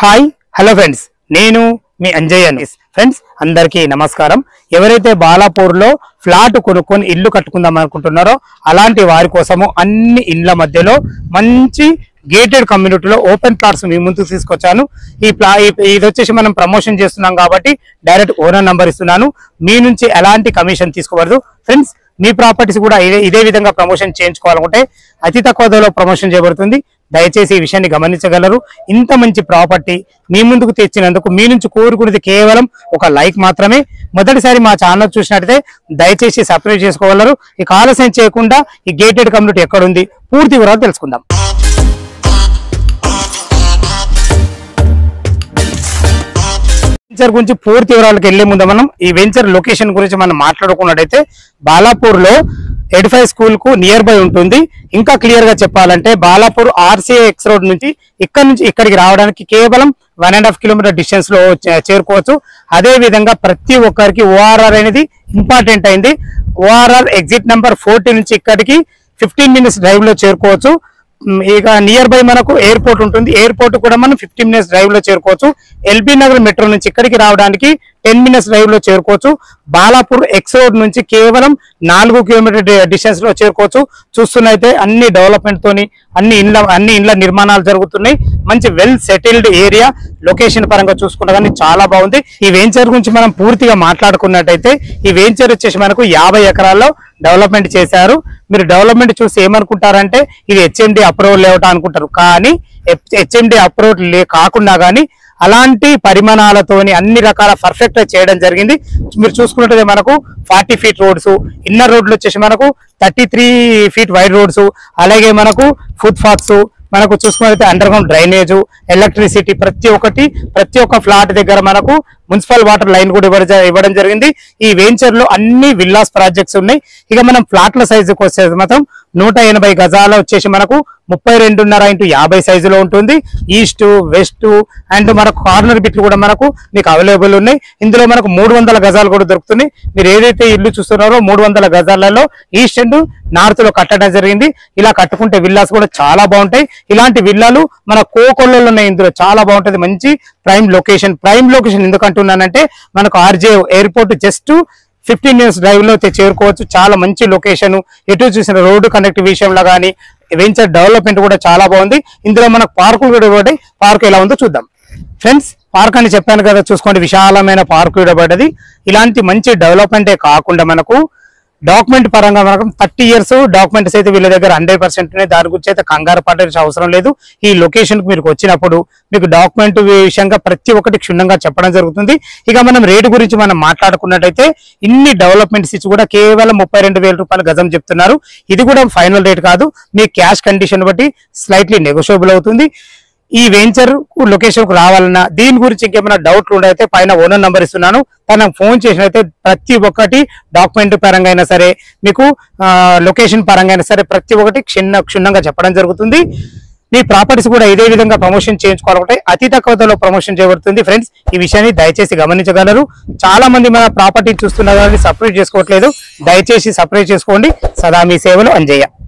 hi hello friends నేను మీ Anjaiah friends అందరికీ నమస్కారం ఎవరైతే బాలాపూర్లో ఫ్లాట్ కొనుక్కొని ఇల్లు కట్టుకుందాం అనుకుంటున్నారో అలాంటి వారి కోసము అన్ని ఇండ్ల మధ్యలో మంచి గేటెడ్ కమ్యూనిటీలో ఓపెన్ ప్లాట్స్ మీ ముందుకు తీసుకొచ్చాను ఈ ప్లా ఈ- ఇది వచ్చేసి మనం ప్రమోషన్ చేస్తున్నాం కాబట్టి డైరెక్ట్ ఓనర్ నంబర్ ఇస్తున్నాను మీ నుంచి ఎలాంటి కమిషన్ తీసుకోవద్దు ఫ్రెండ్స్ మీ ప్రాపర్టీస్ కూడా ఇదే ఇదే విధంగా ప్రమోషన్ చేయించుకోవాలనుకుంటే అతి తక్కువ ధరలో ప్రమోషన్ చేయబడుతుంది దయచేసి ఈ విషయాన్ని గమనించగలరు ఇంత మంచి ప్రాపర్టీ మీ ముందుకు తెచ్చినందుకు మీ నుంచి కోరుకునేది కేవలం ఒక లైక్ మాత్రమే మొదటిసారి మా ఛానల్ చూసినట్టయితే దయచేసి సబ్స్క్రైబ్ చేసుకోగలరు ఇక ఆలస్యం చేయకుండా ఈ గేటెడ్ కమ్యూనిటీ ఎక్కడుంది పూర్తి వివరాలు తెలుసుకుందాం వెంచర్ గురించి పూర్తి వివరాలకు వెళ్లే ముందు మనం ఈ వెంచర్ లొకేషన్ గురించి మనం మాట్లాడుకున్నట్టయితే బాలాపూర్ లో ఎడిఫై స్కూల్ కు నియర్ బై ఉంటుంది ఇంకా క్లియర్ గా చెప్పాలంటే బాలాపూర్ ఆర్సీఏ ఎక్స్ రోడ్ నుంచి ఇక్కడ నుంచి ఇక్కడికి రావడానికి కేవలం one and half kilometer distance లో చే- చేరుకోవచ్చు అదే విధంగా ప్రతి ఒక్కరికి ఓఆర్ఆర్ అనేది ఇంపార్టెంట్ అయింది ఓఆర్ఆర్ ఎగ్జిట్ నెంబర్ ఫోర్టీ నుంచి ఇక్కడికి ఫిఫ్టీన్ మినిట్స్ డ్రైవ్ లో చేరుకోవచ్చు మ్, ఇక నియర్ బై మనకు ఎయిర్పోర్ట్ ఉంటుంది ఎయిర్పోర్ట్ కూడా మనం ఫిఫ్టీ మినిట్స్ డ్రైవ్ లో చేరుకోవచ్చు ఎల్బీ నగర్ మెట్రో నుంచి ఇక్కడికి రావడానికి టెన్ మినిట్స్ డ్రైవ్ లో చేరుకోవచ్చు బాలాపూర్ ఎక్స్ రోడ్ నుంచి కేవలం నాలుగు కిలోమీటర్ డిస్టెన్స్ లో చేరుకోవచ్చు చూస్తున్నైతే అన్ని డెవలప్మెంట్ తోని అన్ని ఇండ్ల అన్ని ఇండ్ల నిర్మాణాలు జరుగుతున్నాయి మంచి వెల్ సెటిల్డ్ ఏరియా లొకేషన్ పరంగా చూసుకున్నా కానీ చాలా బాగుంది ఈ వెంచర్ గురించి మనం పూర్తిగా మాట్లాడుకున్నట్టయితే ఈ వెంచర్ వచ్చేసి మనకు యాభై ఎకరాల్లో డెవలప్మెంట్ చేశారు మీరు డెవలప్మెంట్ చూసి ఏమనుకుంటారంటే ఇది హెచ్ఎండి అప్రూవల్ లేవటం అనుకుంటారు కానీ హెచ్ఎండి అప్రూవల్ లే కాకుండా కానీ అలాంటి పరిమాణాలతోని అన్ని రకాల పర్ఫెక్ట్ చేయడం జరిగింది మీరు చూసుకున్నట్లయితే మనకు ఫార్టీ ఫీట్ రోడ్స్ ఇన్నర్ రోడ్లు వచ్చేసి మనకు thirty three feet wide roads అలాగే మనకు ఫుట్ పాత్స్ మనకు చూసుకున్నట్లయితే అండర్ గ్రౌండ్ డ్రైనేజ్ ఎలక్ట్రిసిటీ ప్రతి ఒక్కటి ప్రతి ఒక్క ఫ్లాట్ దగ్గర మనకు మున్సిపల్ వాటర్ లైన్ కూడా ఇవ్వడం జ- ఇవ్వడం జరిగింది ఈ వెంచర్ లో అన్ని విల్లాస్ ప్రాజెక్ట్స్ ఉన్నాయి ఇక మనం ఫ్లాట్ల సైజుకి వచ్చేది మాత్రం నూట ఎనభై గజాల వచ్చేసి మనకు ముప్పై రెండున్నర ఇంటూ యాభై సైజులో ఉంటుంది ఈస్ట్ వెస్ట్ అండ్ మనకు కార్నర్ బిట్లు కూడా మనకు మీకు అవైలబుల్ ఉన్నాయి ఇందులో మనకు మూడు వందల గజాలు కూడా దొరుకుతున్నాయి మీరు ఏదైతే ఇల్లు చూస్తున్నారో మూడు వందల గజాలలో ఈస్ట్ అండ్ నార్త్ లో కట్టడం జరిగింది ఇలా కట్టుకుంటే విల్లాస్ కూడా చాలా బాగుంటాయి ఇలాంటి విల్లాలు మన కోకొల్లలో ఉన్నాయి ఇందులో చాలా బాగుంటది మంచి ప్రైమ్ లొకేషన్ ప్రైమ్ లొకేషన్ ఎందుకు అంటున్నానంటే మనకు RJ airport just fifteen minutes drive లో అయితే చేరుకోవచ్చు చాలా మంచి లొకేషన్ ఎటు చూసిన రోడ్డు కనెక్ట్ విషయంలో కానీ వెంచర్ డెవలప్మెంట్ కూడా చాలా బాగుంది ఇందులో మనకు పార్కులు కూడా ఇవ్వబడి పార్క్ ఎలా ఉందో చూద్దాం ఫ్రెండ్స్ పార్క్ అని చెప్పాను కదా చూసుకోండి విశాలమైన పార్క్ ఇవ్వబడ్డది ఇలాంటి మంచి డెవలప్మెంటే కాకుండా మనకు డాక్యుమెంట్ పరంగా మనకు థర్టీ ఇయర్స్ డాక్యుమెంట్స్ అయితే వీళ్ళ దగ్గర హండ్రెడ్ పర్సెంట్ దాని గురించి అయితే కంగారు పడాల్సిన అవసరం లేదు ఈ లొకేషన్ కు మీరు వచ్చినప్పుడు మీకు డాక్యుమెంట్ విషయంగా ప్రతి ఒక్కటి క్షుణ్ణంగా చెప్పడం జరుగుతుంది ఇక మనం రేటు గురించి మనం మాట్లాడుకున్నట్టయితే ఇన్ని డెవలప్మెంట్స్ ఇచ్చి కూడా కేవలం ముప్పై రెండు వేల రూపాయలు గజం చెప్తున్నారు ఇది కూడా ఫైనల్ రేట్ కాదు మీ క్యాష్ కండిషన్ బట్టి స్లైట్లీ నెగోషియబుల్ అవుతుంది ఈ వెంచర్ లొకేషన్ కు రావాలన్నా దీని గురించి ఇంకేమైనా డౌట్లు ఉండైతే పైన ఓనర్ నంబర్ ఇస్తున్నాను తనకు ఫోన్ చేసినైతే ప్రతి ఒక్కటి డాక్యుమెంట్ పరంగా అయినా సరే మీకు లొకేషన్ పరంగా అయినా సరే ప్రతి ఒక్కటి క్షుణ్ణ క్షుణ్ణంగా చెప్పడం జరుగుతుంది మీ ప్రాపర్టీస్ కూడా ఇదే విధంగా ప్రమోషన్ చేయించుకోవాలంటే అతి తక్కువ ధరలో ప్రమోషన్ చేయబడుతుంది ఫ్రెండ్స్ ఈ విషయాన్ని దయచేసి గమనించగలరు చాలా మంది మన ప్రాపర్టీ చూస్తున్నారు కానీ సపరేట్ చేసుకోవట్లేదు దయచేసి సపరేట్ చేసుకోండి సదా మీ సేవలు అంజయ్య